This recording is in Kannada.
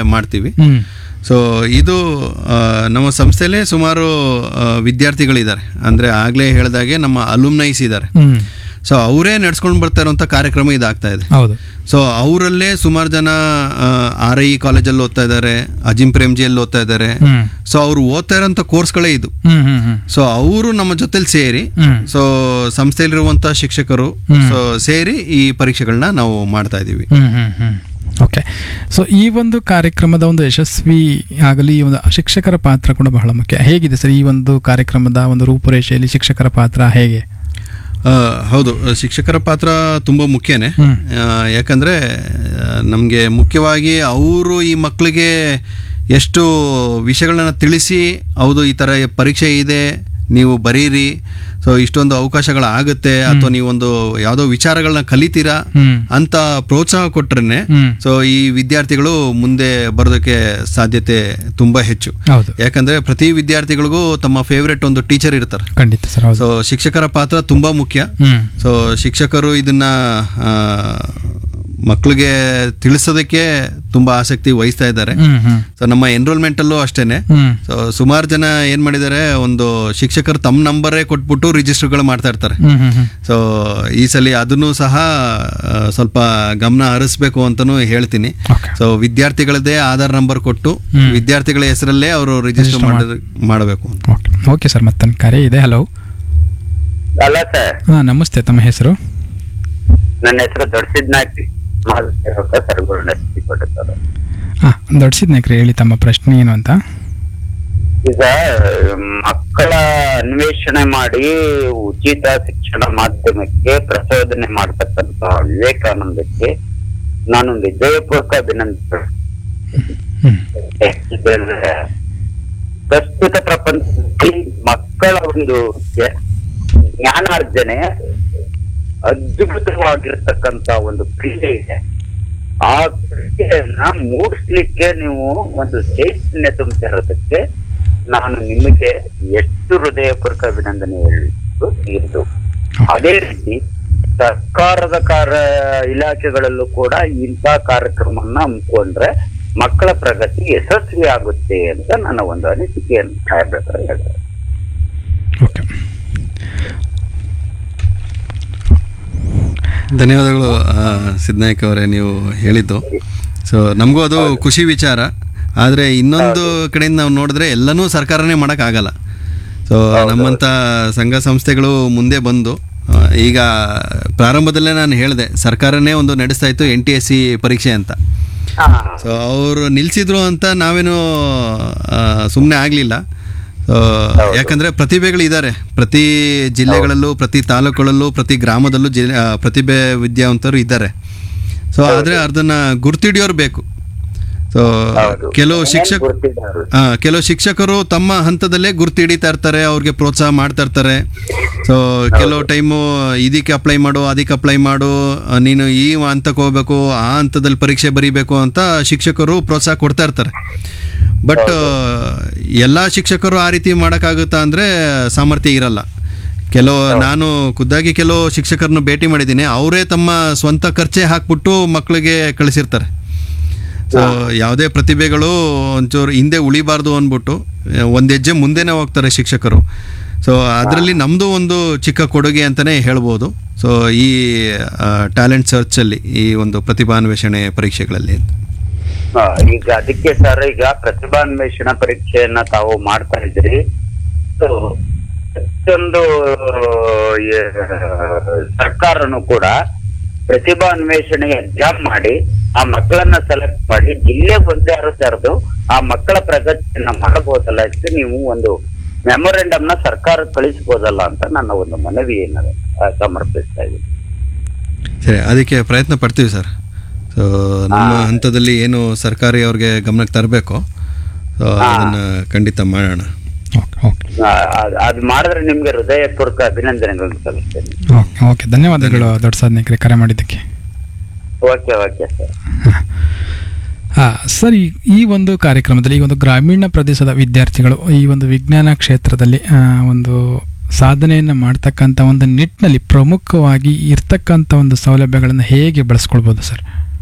ಮಾಡ್ತೀವಿ ಹ್ಮ್ ಸೊ ಇದು ಆ, ನಮ್ಮ ಸಂಸ್ಥೆಯಲ್ಲೇ ಸುಮಾರು ಆ, ವಿದ್ಯಾರ್ಥಿಗಳಿದ್ದಾರೆ ಅಂದರೆ ಆಗಲೇ ಹೇಳಿದಾಗೆ ನಮ್ಮ ಅಲುಮ್ನೈಸ್ ಇದ್ದಾರೆ ಹ್ಮ್ ಸೊ ಅವರೇ ನಡ್ಸ್ಕೊಂಡು ಬರ್ತಾ ಇರುವಂಥ ಕಾರ್ಯಕ್ರಮ ಇದಾಗ್ತಾ ಇದೆ ಹೌದು ಸೊ ಅವರಲ್ಲೇ ಸುಮಾರು ಜನ ಆರ್ ಐ ಕಾಲೇಜಲ್ಲಿ ಓದ್ತಾ ಇದ್ದಾರೆ ಅಜಿಂ ಪ್ರೇಮ್ಜಿಯಲ್ಲಿ ಓದ್ತಾ ಇದ್ದಾರೆ ಹ್ಮ್ ಸೊ ಅವರು ಓದ್ತಾ ಇರೋಂಥ ಕೋರ್ಸ್ಗಳೇ ಇದು ಹ್ಮ್ ಹ್ಮ್ ಹ್ಮ್ ಸೊ ಅವರು ನಮ್ಮ ಜೊತೆಲಿ ಸೇರಿ ಹ್ಮ್ ಸೊ ಸಂಸ್ಥೆಯಲ್ಲಿರುವಂಥ ಶಿಕ್ಷಕರು ಹ್ಮ್. ಸೊ ಸೇರಿ ಈ ಪರೀಕ್ಷೆಗಳನ್ನ ನಾವು ಮಾಡ್ತಾ ಇದ್ದೀವಿ ಹ್ಮ್ ಹ್ಮ್ ಹ್ಮ್ ಓಕೆ ಸೊ ಈ ಒಂದು ಕಾರ್ಯಕ್ರಮದ ಒಂದು ಯಶಸ್ವಿ ಆಗಲಿ ಈ ಒಂದು ಶಿಕ್ಷಕರ ಪಾತ್ರ ಕೂಡ ಬಹಳ ಮುಖ್ಯ ಹೇಗಿದೆ ಸರ್ ಈ ಒಂದು ಕಾರ್ಯಕ್ರಮದ ಒಂದು ರೂಪುರೇಷೆಯಲ್ಲಿ ಶಿಕ್ಷಕರ ಪಾತ್ರ ಹೇಗೆ ಆ, ಹೌದು ಶಿಕ್ಷಕರ ಪಾತ್ರ ತುಂಬ ಮುಖ್ಯನೇ ಹ್ಮ್. ಆ, ಯಾಕಂದ್ರೆ ನಮಗೆ ಮುಖ್ಯವಾಗಿ ಅವರು ಈ ಮಕ್ಕಳಿಗೆ ಎಷ್ಟು ವಿಷಯಗಳನ್ನ ತಿಳಿಸಿ ಹೌದು ಈ ಥರ ಪರೀಕ್ಷೆ ಇದೆ ನೀವು ಬರೀರಿ ಸೊ ಇಷ್ಟೊಂದು ಅವಕಾಶಗಳಾಗುತ್ತೆ ಅಥವಾ ನೀವೊಂದು ಯಾವುದೋ ವಿಚಾರಗಳನ್ನ ಕಲಿತೀರಾ ಹ್ಮ್ ಅಂತ ಪ್ರೋತ್ಸಾಹ ಕೊಟ್ರೆ ಹ್ಮ್ ಸೊ ಈ ವಿದ್ಯಾರ್ಥಿಗಳು ಮುಂದೆ ಬರೋದಕ್ಕೆ ಸಾಧ್ಯತೆ ತುಂಬ ಹೆಚ್ಚು ಹೌದು ಯಾಕಂದ್ರೆ ಪ್ರತಿ ವಿದ್ಯಾರ್ಥಿಗಳಿಗೂ ತಮ್ಮ ಫೇವ್ರೆಟ್ ಒಂದು ಟೀಚರ್ ಇರ್ತಾರೆ ಖಂಡಿತ ಸರ್ ಹೌದು ಸೊ ಶಿಕ್ಷಕರ ಪಾತ್ರ ತುಂಬಾ ಮುಖ್ಯ ಹ್ಮ್ ಸೊ ಶಿಕ್ಷಕರು ಇದನ್ನ ಆ, ಮಕ್ಕಳಿಗೆ ತಿಳಿಸೋದಕ್ಕೆ ತುಂಬಾ ಆಸಕ್ತಿ ವಹಿಸ್ತಾ ಇದ್ದಾರೆ ಹ್ಮ್ ಹ್ಮ್ ಸೊ ನಮ್ಮ ಎನ್ರೋಲ್ಮೆಂಟ್ ಅಲ್ಲೂ ಅಷ್ಟೇನೆ ಹ್ಮ್ ಸೊ ಸುಮಾರು ಜನ ಏನ್ ಮಾಡಿದ್ದಾರೆ ಒಂದು ಶಿಕ್ಷಕರು ತಮ್ಮ ನಂಬರೇ ಕೊಟ್ಬಿಟ್ಟು ರಿಜಿಸ್ಟರ್ಗಳು ಮಾಡ್ತಾ ಇರ್ತಾರೆ ಹ್ಮ್ ಹ್ಮ್ ಹ್ಮ್ ಸೊ ಈ ಸಲ ಅದನ್ನು ಸಹ ಆ, ಸ್ವಲ್ಪ ಗಮನ ಹರಿಸ್ಬೇಕು ಅಂತಾನು ಹೇಳ್ತೀನಿ ಓಕೆ ಸೊ ವಿದ್ಯಾರ್ಥಿಗಳದ್ದೇ ಆಧಾರ್ ನಂಬರ್ ಕೊಟ್ಟು ಹ್ಮ್. ವಿದ್ಯಾರ್ಥಿಗಳ ಹೆಸರಲ್ಲೇ ಅವರು ರಿಜಿಸ್ಟರ್ Register ಮಾಡಬೇಕು ಅಂತ ಓಕೆ ಓಕೆ ಸರ್ ಮತ್ತೊಂದು ಕರೆ ಇದೆ ಹಲೋ ಅಲ್ಲ ಸರ್ ಹಾಂ ನಮಸ್ತೆ ತಮ್ಮ ಹೆಸರು ನನ್ನ ಹೆಸರು ದೊಡ್ಡಸಿದ್ನಾಕಿ ಮಾಧವ ಸರ್ಗುರು ನರಸಿಕೋಟೆ ಸರ್ ಹಾಂ ದೊಡ್ಡಸಿದ್ ನಾಯ್ಕ್ರಿ ಹೇಳಿ ತಮ್ಮ ಪ್ರಶ್ನೆ ಏನು ಅಂತ ಈಗ ಮಕ್ಕಳ ಅನ್ವೇಷಣೆ ಮಾಡಿ ಉಚಿತ ಶಿಕ್ಷಣ ಮಾಧ್ಯಮಕ್ಕೆ ಪ್ರಚೋದನೆ ಮಾಡತಕ್ಕಂತ ವಿವೇಕಾನಂದಕ್ಕೆ ನಾನು ವಿಜಯಪೂರ್ವಕ ಅಭಿನಂದನೆ ಹ್ಮ್ ಯಾಕೆಂದ್ರೆ ಪ್ರಸ್ತುತ ಪ್ರಪಂಚದಲ್ಲಿ ಮಕ್ಕಳ ಒಂದು ಜ್ಞ- ಜ್ಞಾನಾರ್ಜನೆ ಅದ್ಭುತವಾಗಿರ್ತಕ್ಕಂತ ಒಂದು ಕ್ರಿಯೆ ಇದೆ ಆ ಕ್ರಿಯೆಯನ್ನ ಮೂಡಿಸ್ಲಿಕ್ಕೆ ನೀವು ಒಂದು ಚೈತನ್ಯ ತುಂಬಿಸಿರೋದಕ್ಕೆ ನಾನು ನಿಮಗೆ ಎಷ್ಟು ಹೃದಯಪೂರ್ವಕ ಅಭಿನಂದನೆ ಹೇಳಬೇಕು ಇದು ಅದೇ ರೀತಿ ಸರ್ಕಾರದ ಕಾರ್ಯ ಇಲಾಖೆಗಳಲ್ಲೂ ಕೂಡ ಇಂಥ ಕಾರ್ಯಕ್ರಮವನ್ನ ಹಮ್ಮಿಕೊಂಡ್ರೆ ಮಕ್ಕಳ ಪ್ರಗತಿ ಯಶಸ್ವಿ ಆಗುತ್ತೆ ಅಂತ ನನ್ನ ಒಂದು ಅನಿಸಿಕೆಯನ್ನು ಹೇಳ್ಬೇಕಾದ್ರೆ ಹೇಳ್ತಾರೆ ಓಕೆ ಧನ್ಯವಾದಗಳು ಆ, ಸಿದ್ನಾಯಕ್ ಅವರೇ ನೀವು ಹೇಳಿದ್ದು ಸೊ ನಮಗೂ ಅದು ಖುಷಿ ವಿಚಾರ ಆದರೆ ಇನ್ನೊಂದು ಕಡೆಯಿಂದ ನಾವು ನೋಡಿದ್ರೆ ಎಲ್ಲನೂ ಸರ್ಕಾರನೇ ಮಾಡೋಕ್ಕಾಗಲ್ಲ ಸೊ ನಮ್ಮಂಥ ಸಂಘ ಸಂಸ್ಥೆಗಳು ಮುಂದೆ ಬಂದು ಆ, ಈಗ ಪ್ರಾರಂಭದಲ್ಲೇ ನಾನು ಹೇಳಿದೆ ಸರ್ಕಾರನೇ ಒಂದು ನಡೆಸ್ತಾ ಇತ್ತು ಎನ್ ಟಿ ಎಸ್ ಸಿ ಪರೀಕ್ಷೆ ಅಂತ ಸೊ ಅವರು ನಿಲ್ಲಿಸಿದ್ರು ಅಂತ ನಾವೇನು ಸುಮ್ಮನೆ ಆಗಲಿಲ್ಲ ಯಾಕಂದ್ರೆ ಪ್ರತಿಭೆಗಳಿದ್ದಾರೆ ಪ್ರತಿ ಜಿಲ್ಲೆಗಳಲ್ಲೂ ಪ್ರತಿ ತಾಲೂಕುಗಳಲ್ಲೂ ಪ್ರತಿ ಗ್ರಾಮದಲ್ಲೂ ಜಿಲ್ಲೆ ಆ, ಪ್ರತಿಭೆ ವಿದ್ಯಾವಂತರು ಇದ್ದಾರೆ ಸೊ ಆದರೆ ಅದನ್ನ ಗುರ್ತಿಡಿಯೋರು ಬೇಕು ಸೊ ಹೌದು. ಕೆಲವು ಶಿಕ್ಷಕ ಗುರುತಿದ್ದಾರೆ. ಆ, ಕೆಲವು ಶಿಕ್ಷಕರು ತಮ್ಮ ಹಂತದಲ್ಲೇ ಗುರ್ತು ಹಿಡಿತಾ ಇರ್ತಾರೆ ಅವ್ರಿಗೆ ಪ್ರೋತ್ಸಾಹ ಮಾಡ್ತಾ ಇರ್ತಾರೆ ಸೊ ಕೆಲವು ಟೈಮು ಇದಕ್ಕೆ ಅಪ್ಲೈ ಮಾಡು ಅದಕ್ಕೆ ಅಪ್ಲೈ ಮಾಡು ಆ, ನೀನು ಈ ಹಂತಕ್ಕೆ ಹೋಗ್ಬೇಕು ಆ ಹಂತದಲ್ಲಿ ಪರೀಕ್ಷೆ ಬರೀಬೇಕು ಅಂತ ಶಿಕ್ಷಕರು ಪ್ರೋತ್ಸಾಹ ಕೊಡ್ತಾ ಇರ್ತಾರೆ ಬಟ್ ಎಲ್ಲ ಶಿಕ್ಷಕರು ಆ ರೀತಿ ಮಾಡೋಕ್ಕಾಗುತ್ತಾ ಅಂದರೆ ಸಾಮರ್ಥ್ಯ ಇರಲ್ಲ ಕೆಲವು ನಾನು ಖುದ್ದಾಗಿ ಕೆಲವು ಶಿಕ್ಷಕರನ್ನು ಭೇಟಿ ಮಾಡಿದ್ದೀನಿ ಅವರೇ ತಮ್ಮ ಸ್ವಂತ ಖರ್ಚೆ ಹಾಕ್ಬಿಟ್ಟು ಮಕ್ಕಳಿಗೆ ಕಳಿಸಿರ್ತಾರೆ ಸೊ ಯಾವುದೇ ಪ್ರತಿಭೆಗಳು ಒಂಚೂರು ಹಿಂದೆ ಉಳಿಬಾರ್ದು ಅಂದ್ಬಿಟ್ಟು ಒಂದು ಹೆಜ್ಜೆ ಮುಂದೆನೇ ಹೋಗ್ತಾರೆ ಶಿಕ್ಷಕರು ಸೊ ಅದರಲ್ಲಿ ನಮ್ಮದು ಒಂದು ಚಿಕ್ಕ ಕೊಡುಗೆ ಅಂತಲೇ ಹೇಳ್ಬೋದು ಸೊ ಈ ಟ್ಯಾಲೆಂಟ್ ಸರ್ಚಲ್ಲಿ ಈ ಒಂದು ಪ್ರತಿಭಾನ್ವೇಷಣೆ ಪರೀಕ್ಷೆಗಳಲ್ಲಿ ಹಾ, ಈಗ ಅದಕ್ಕೆ ಸರ್ ಈಗ ಪ್ರತಿಭಾನ್ವೇಷಣಾ ಪರೀಕ್ಷೆಯನ್ನ ತಾವು ಮಾಡ್ತಾ ಇದ್ರಿ ಸೊ ಪ್ರತಿಯೊಂದು ಆ, ಸರ್ಕಾರನು ಕೂಡ ಪ್ರತಿಭಾನ್ವೇಷಣೆ ಎಕ್ಸಾಮ್ ಮಾಡಿ ಆ ಮಕ್ಕಳನ್ನ ಸೆಲೆಕ್ಟ್ ಮಾಡಿ ಜಿಲ್ಲೆ ಒಂದಾರು ತೆರೆದು ಆ ಮಕ್ಕಳ ಪ್ರಗತಿಯನ್ನ ಮಾಡಬಹುದಲ್ಲ ಅಂತ ನೀವು ಒಂದು ಮೆಮೊರೆಂಡಮ್ ನ ಸರ್ಕಾರ ಕಳಿಸಬಹುದಲ್ಲ ಅಂತ ನನ್ನ ಒಂದು ಮನವಿಯನ್ನು ಆ, ಸಮರ್ಪಿಸ್ತಾ ಇದ್ದೀನಿ ಸರಿ ಅದಕ್ಕೆ ಪ್ರಯತ್ನ ಪಡ್ತೀವಿ ಸರ್ ಸೊ ನಮ್ಮ ಹಂತದಲ್ಲಿ ಏನು ಸರ್ಕಾರಿ ಅವ್ರಿಗೆ ಗಮನಕ್ಕೆ ತರಬೇಕು ಸೊ ಅದನ್ನು ಖಂಡಿತ ಮಾಡೋಣ ಓಕೆ ಓಕೆ ಆ, ಅದ್- ಅದ್ ಮಾಡಿದ್ರೆ ನಿಮ್ಗೆ ಹೃದಯಪೂರ್ವಕ ಅಭಿನಂದನೆಗಳನ್ನು ಸಲ್ಲಿಸ್ತೇನೆ ಓಕೆ ಓಕೆ ಧನ್ಯವಾದಗಳು ದೊಡ್ಡ ಸಾಧನೆಗೆ ಕರೆ ಮಾಡಿದ್ದಕ್ಕೆ ಓಕೆ ಓಕೆ ಸರ್ ಹಾಂ ಸರ್ ಈ- ಈ ಒಂದು ಕಾರ್ಯಕ್ರಮದಲ್ಲಿ ಈ ಒಂದು ಗ್ರಾಮೀಣ ಪ್ರದೇಶದ ವಿದ್ಯಾರ್ಥಿಗಳು ಈ ಒಂದು ವಿಜ್ಞಾನ ಕ್ಷೇತ್ರದಲ್ಲಿ ಆ, ಒಂದು ಸಾಧನೆಯನ್ನು ಮಾಡ್ತಕ್ಕಂಥ ಒಂದು ನಿಟ್ಟಿನಲ್ಲಿ ಪ್ರಮುಖವಾಗಿ ಇರ್ತಕ್ಕಂಥ ಒಂದು ಸೌಲಭ್ಯಗಳನ್ನು ಹೇಗೆ ಬಳಸ್ಕೊಳ್ಬೋದು ಸರ್